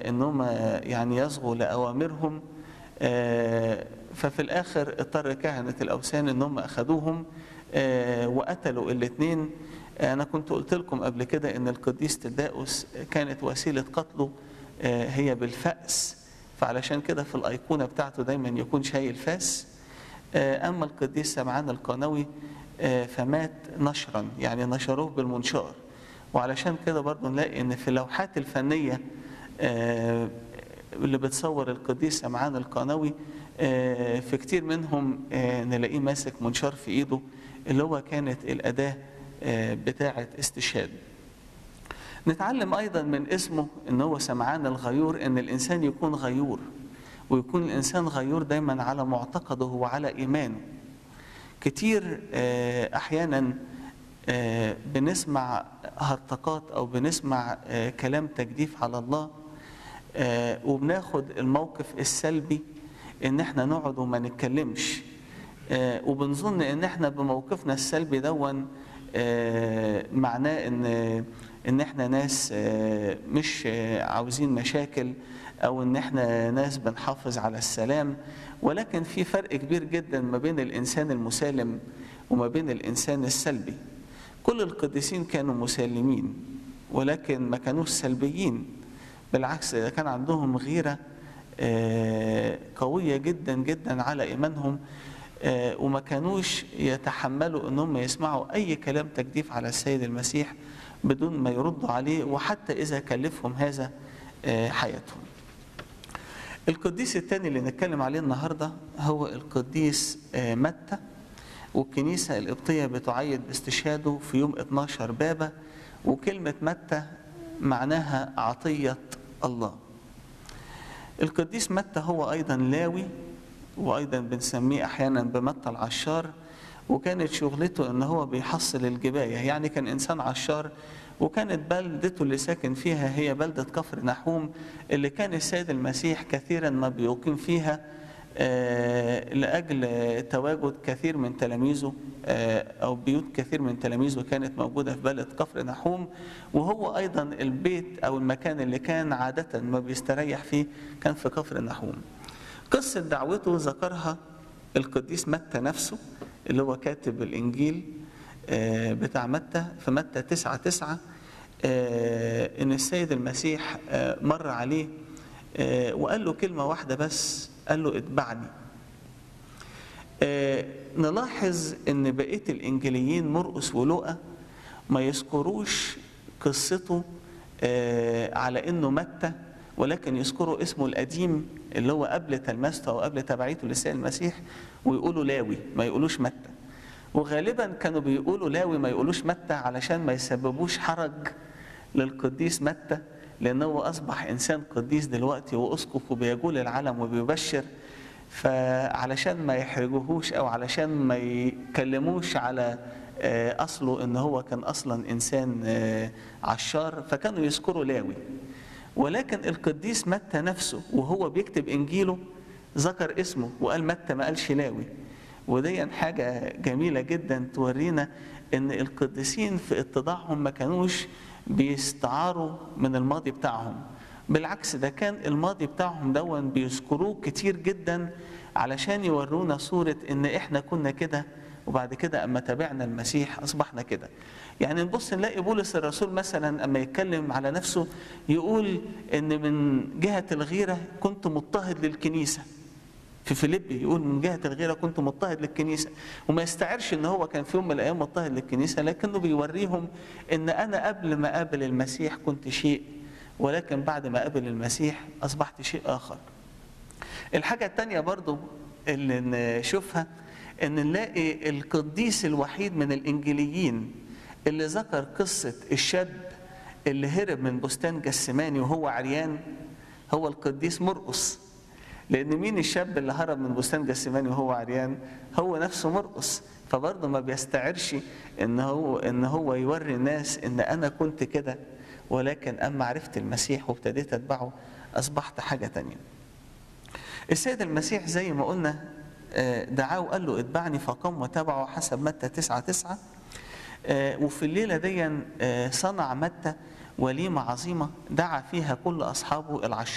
انهم يعني يصغوا لاوامرهم آه، ففي الاخر اضطر كهنه الاوثان انهم اخذوهم آه، وقتلوا الاثنين انا كنت قلت لكم قبل كده ان القديس تداؤس كانت وسيله قتله آه، هي بالفأس فعلشان كده في الايقونه بتاعته دايما يكون شايل فاس آه، اما القديس سمعان القانوي آه، فمات نشرا يعني نشروه بالمنشار وعلشان كده برضو نلاقي ان في اللوحات الفنيه آه، اللي بتصور القديس سمعان القانوي آه، في كتير منهم آه، نلاقيه ماسك منشار في ايده اللي هو كانت الاداه آه، بتاعه استشهاد نتعلم ايضا من اسمه ان هو سمعان الغيور ان الانسان يكون غيور ويكون الانسان غيور دايما على معتقده وعلى ايمانه كتير آه، احيانا آه، بنسمع هرطقات او بنسمع آه، كلام تجديف على الله آه، وبناخد الموقف السلبي ان احنا نقعد وما نتكلمش آه، وبنظن ان احنا بموقفنا السلبي دون آه، معناه ان ان احنا ناس آه، مش آه، عاوزين مشاكل او ان احنا ناس بنحافظ على السلام ولكن في فرق كبير جدا ما بين الانسان المسالم وما بين الانسان السلبي كل القديسين كانوا مسالمين ولكن ما كانوش سلبيين بالعكس ده كان عندهم غيرة آه، قوية جدا جدا على إيمانهم آه، وما كانوش يتحملوا أنهم يسمعوا أي كلام تجديف على السيد المسيح بدون ما يردوا عليه وحتى إذا كلفهم هذا آه، حياتهم القديس الثاني اللي نتكلم عليه النهارده هو القديس آه، متى والكنيسة القبطية بتعيد باستشهاده في يوم 12 بابا وكلمة متى معناها عطية الله القديس متى هو أيضا لاوي وأيضا بنسميه أحيانا بمتى العشار وكانت شغلته ان هو بيحصل الجبايه يعني كان انسان عشار وكانت بلدته اللي ساكن فيها هي بلده كفر نحوم اللي كان السيد المسيح كثيرا ما بيقيم فيها آه، لاجل تواجد كثير من تلاميذه آه، او بيوت كثير من تلاميذه كانت موجوده في بلد كفر نحوم وهو ايضا البيت او المكان اللي كان عاده ما بيستريح فيه كان في كفر نحوم قصه دعوته ذكرها القديس متى نفسه اللي هو كاتب الإنجيل آه، بتاع متى في متى تسعة تسعة آه، إن السيد المسيح آه، مر عليه آه، وقال له كلمة واحدة بس قال له اتبعني آه، نلاحظ إن بقية الإنجيليين مرقس ولوقا ما يذكروش قصته آه، على إنه متى ولكن يذكروا اسمه القديم اللي هو قبل تلمسته او قبل تبعيته للسيد المسيح ويقولوا لاوي ما يقولوش متى وغالبا كانوا بيقولوا لاوي ما يقولوش متى علشان ما يسببوش حرج للقديس متى لانه اصبح انسان قديس دلوقتي واسقف وبيجول العالم وبيبشر فعلشان ما يحرجوهوش او علشان ما يكلموش على آه، اصله ان هو كان اصلا انسان آه، عشار فكانوا يذكروا لاوي ولكن القديس متى نفسه وهو بيكتب انجيله ذكر اسمه وقال متى ما قالش لاوي ودي حاجه جميله جدا تورينا ان القديسين في اتضاعهم ما كانوش بيستعاروا من الماضي بتاعهم بالعكس ده كان الماضي بتاعهم دون بيذكروه كتير جدا علشان يورونا صوره ان احنا كنا كده وبعد كده اما تابعنا المسيح اصبحنا كده يعني نبص نلاقي بولس الرسول مثلا اما يتكلم على نفسه يقول ان من جهه الغيره كنت مضطهد للكنيسه في فيليبي يقول من جهه الغيره كنت مضطهد للكنيسه وما يستعرش ان هو كان في يوم من الايام مضطهد للكنيسه لكنه بيوريهم ان انا قبل ما اقابل المسيح كنت شيء ولكن بعد ما اقابل المسيح اصبحت شيء اخر الحاجه الثانيه برضو اللي نشوفها ان نلاقي القديس الوحيد من الانجيليين اللي ذكر قصه الشاب اللي هرب من بستان جسماني وهو عريان هو القديس مرقس لان مين الشاب اللي هرب من بستان جسماني وهو عريان هو نفسه مرقس فبرضه ما بيستعرش ان هو ان هو يوري الناس ان انا كنت كده ولكن اما عرفت المسيح وابتديت اتبعه اصبحت حاجه تانية السيد المسيح زي ما قلنا آه، دعاه وقال له اتبعني فقام وتبعه حسب متى تسعة تسعة آه، وفي الليلة دي آه، صنع متى وليمة عظيمة دعا فيها كل أصحابه العشرة